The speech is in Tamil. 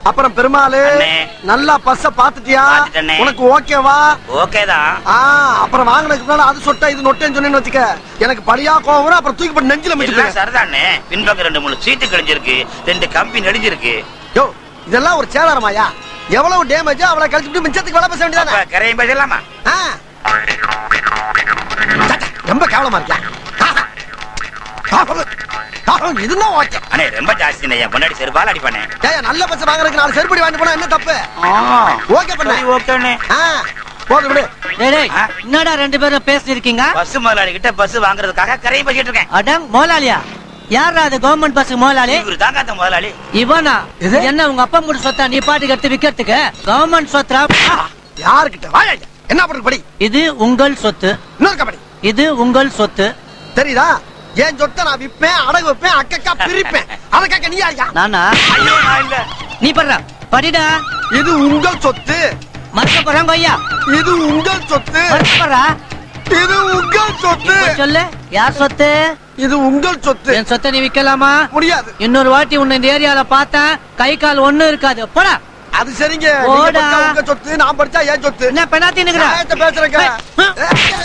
அப்புறம் பெருமாளு அண்ணே. நல்லா பஸ்ஸ பாத்துட்டியா பாத்துட்டேனே. உனக்கு ஓகேவா ஓகே தான் ஆ அப்புறம் வாங்கினதுக்கு முன்னால அது சொட்டா இது நொட்டேன்னு சொன்னேன்னு வச்சுக்க எனக்கு பழியா கோவம் வரும், அப்புறம் தூக்கி போட்டு நெஞ்சில எல்லாம் மிச்சு சரிதானே பின்பக்கம் ரெண்டு மூணு சீட்டு கிழிஞ்சிருக்கு ரெண்டு கம்பி நெடிஞ்சிருக்கு யோ இதெல்லாம் ஒரு சேதாரமாயா எவ்வளவு டேமேஜ் அவளை கழிச்சுட்டு மிச்சத்துக்கு வேலை பேச வேண்டியதானே அப்ப கரையும் பேசலாமா ஆ. சச்ச, ரொம்ப கேவலமா இருக்கியா இதுதான் ஓகே அண்ணே ரொம்ப ஜாஸ்தி என் பொண்டாடி செருப்பால் அடிப்பானே ஏய் நல்ல பஸ் வாங்குறதுக்கு நாலு செருப்படி வாங்கிட்டு போனா என்ன தப்பு ஓகே பண்ண சரி, ஓகேண்ணே ஆ போதும் விடு டேய், டேய், ஆ? என்னடா ரெண்டு பேரும் பேசிருக்கீங்க பஸ் முதலாளி கிட்ட பஸ் வாங்குறதுக்காக கரையும் பேசிட்டு இருக்கேன் அடங் முதலாளியா யாரா அது கவர்மெண்ட் பஸ் முதலாளி இவரு தாங்க அந்த முதலாளி இவனா இது? இது என்ன உங்க அப்பா மூடு சொத்தா நீ பாட்டுக்கு எடுத்து விக்கிறதுக்கு கவர்மெண்ட் சொத்தா யாருக்கிட்ட வாயா ஐயா. என்ன பண்றது படி இது உங்கள் சொத்து இன்னொரு கபடி இது உங்கள் சொத்து தெரியுதா என் சொத்தை நான் விப்பேன் அடகு வைப்பேன் அக்கக்கா பிரிப்பேன் அதுக்காக நீ யாரியா நானா ஐயோ நான் இல்ல நீ படுற படிடா இது உங்கள் சொத்து மறக்க போறாங்க ஐயா இது உங்கள் சொத்து மறக்க போறா இது உங்கள் சொத்து இப்ப சொல்லு யார் சொத்து இது உங்கள் சொத்து என் சொத்தை நீ விக்கலாமா முடியாது இன்னொரு வாட்டி உன்னை இந்த ஏரியால பார்த்தேன் கை கால் ஒண்ணும் இருக்காது போடா அது சரிங்க நீங்க போடா. படிச்சா உங்க சொத்து நான் படிச்சா என் சொத்து என்ன பெனாத்தி நியாயத்தை பேசுறேங்க நிக்கிற